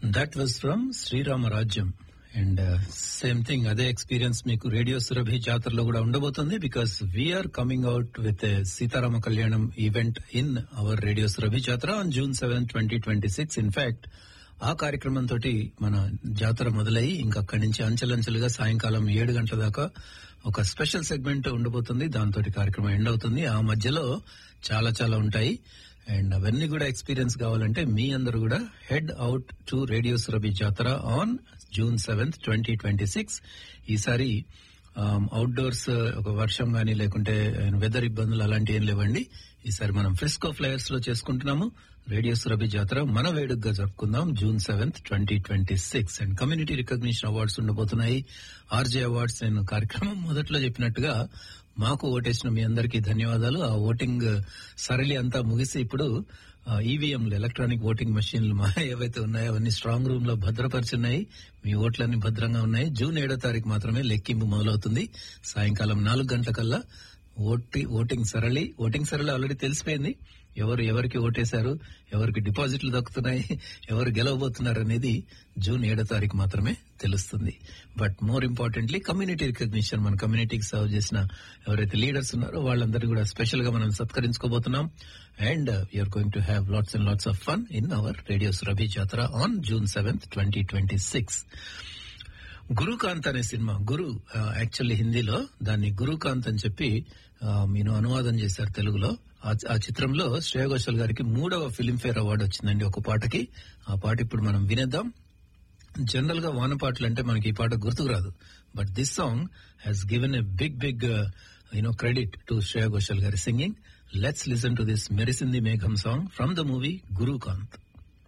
that was from Sri Rama Rajyam and same thing అదే experience మీకు radio Surabhi జాతరలో కూడా ఉండబోతుంది because we're coming out with Sita Rama Kalyanam event in our radio Surabhi Jathara on June seven twenty twenty six in fact ఆ కార్యక్రమం తోటి మన జాతర మొదలయ్యి ఇంకా అక్కడి నుంచి అంచెలంచెలుగా సాయంకాలం ఏడు గంటల దాకా ఒక స్పెషల్ సెగ్మెంట్ ఉండబోతుంది దాంతో కార్యక్రమం ఎండ్ అవుతుంది ఆ మధ్యలో చాలా చాలా ఉంటాయి అండ్ అవన్నీ కూడా ఎక్స్పీరియన్స్ కావాలంటే మీ అందరూ కూడా head out to radio Surabhi Jathara on June seventh twenty twenty six ఈసారి అవుట్డోర్స్ ఒక వర్షం గానీ లేకుంటే వెదర్ ఇబ్బందులు అలాంటి ఏం లేవండి ఈసారి మనం ఫ్రిస్కో ఫ్లైయర్స్ లో చేసుకుంటున్నాము రేడియో సురభి జాతర మన వేడుకగా జరుపుకుందాం June seventh twenty twenty six and community recognition awards ఉండబోతున్నాయి ఆర్జే అవార్డ్స్ నేను కార్యక్రమం మొదట్లో చెప్పినట్టుగా మాకు ఓటేసిన మీ అందరికీ ధన్యవాదాలు ఆ ఓటింగ్ సరళి అంతా ముగిసి ఇప్పుడు ఈవీఎంలు ఎలక్ట్రానిక్ ఓటింగ్ మెషిన్లు మా ఏవైతే ఉన్నాయో అవన్నీ స్ట్రాంగ్ రూమ్ లో భద్రపరిచున్నాయి మీ ఓట్లన్నీ భద్రంగా ఉన్నాయి జూన్ ఏడో తారీఖు మాత్రమే లెక్కింపు మొదలవుతుంది సాయంకాలం నాలుగు గంటలకల్లా ఓటి ఓటింగ్ సరళి ఓటింగ్ సరళి ఆల్రెడీ తెలిసిపోయింది ఎవరు ఎవరికి ఓటేశారు ఎవరికి డిపాజిట్లు దక్కుతున్నాయి ఎవరు గెలవబోతున్నారు అనేది జూన్ ఏడో తారీఖు మాత్రమే తెలుస్తుంది but more importantly community recognition మన కమ్యూనిటీకి సర్వ్ చేసిన ఎవరైతే లీడర్స్ ఉన్నారో వాళ్ళందరూ కూడా స్పెషల్ గా మనం సత్కరించుకోబోతున్నాం and you're going to have lots and lots of fun in our radio Surabhi Jathara on June seventh twenty twenty six Gurukanth అనే సినిమా గురు యాక్చువల్లీ హిందీలో దాన్ని గురుకాంత్ అని చెప్పి నేను అనువాదం చేశారు తెలుగులో ఆ చిత్రంలో శ్రేయ ఘోషల్ గారికి మూడవ ఫిలింఫేర్ అవార్డు వచ్చిందండి ఒక పాటకి ఆ పాట ఇప్పుడు మనం వినేద్దాం జనరల్ గా వాన పాటలు అంటే మనకి ఈ పాట గుర్తుకు రాదు but this song has given a big big you know credit to Shreya Ghoshal గారి singing let's listen to this మెరిసింది మేఘం సాంగ్ ఫ్రమ్ ద మూవీ గురుకాంత్